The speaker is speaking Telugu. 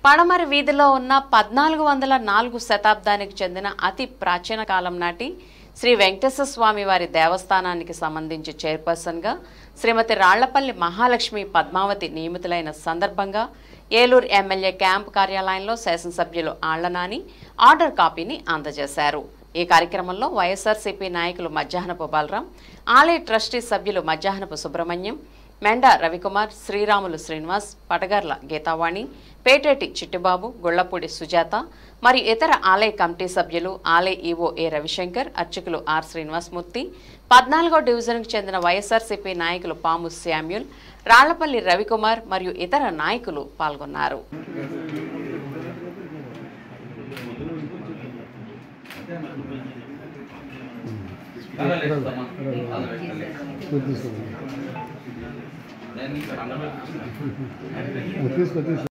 పడమరి వీధిలో ఉన్న పద్నాలుగు వందల నాలుగు శతాబ్దానికి చెందిన అతి ప్రాచీన కాలం నాటి శ్రీ వెంకటేశ్వర స్వామి వారి దేవస్థానానికి సంబంధించి చైర్పర్సన్గా శ్రీమతి రాళ్లపల్లి మహాలక్ష్మి పద్మావతి నియమితులైన సందర్భంగా ఏలూరు ఎమ్మెల్యే క్యాంప్ కార్యాలయంలో శాసనసభ్యులు ఆళ్లనాని ఆర్డర్ కాపీని అందజేశారు ఈ కార్యక్రమంలో వైఎస్ఆర్సీపీ నాయకులు మధ్యాహ్నపు బలరాం ఆలయ ట్రస్టీ సభ్యులు మధ్యాహ్నపు సుబ్రహ్మణ్యం మెండ రవికుమార్ శ్రీరాములు శ్రీనివాస్ పటగర్ల గీతావాణి పేటేటి చిట్టిబాబు గుళ్లపూడి సుజాత మరియు ఇతర ఆలయ కమిటీ సభ్యులు ఆలయ ఈవో ఏ రవిశంకర్ అర్చకులు ఆర్ శ్రీనివాసమూర్తి పద్నాలుగో డివిజన్కు చెందిన వైఎస్ఆర్సీపీ నాయకులు పాము శామ్యుల్ రాళ్లపల్లి రవికుమార్ మరియు ఇతర నాయకులు పాల్గొన్నారు తీసుకో తీసుకో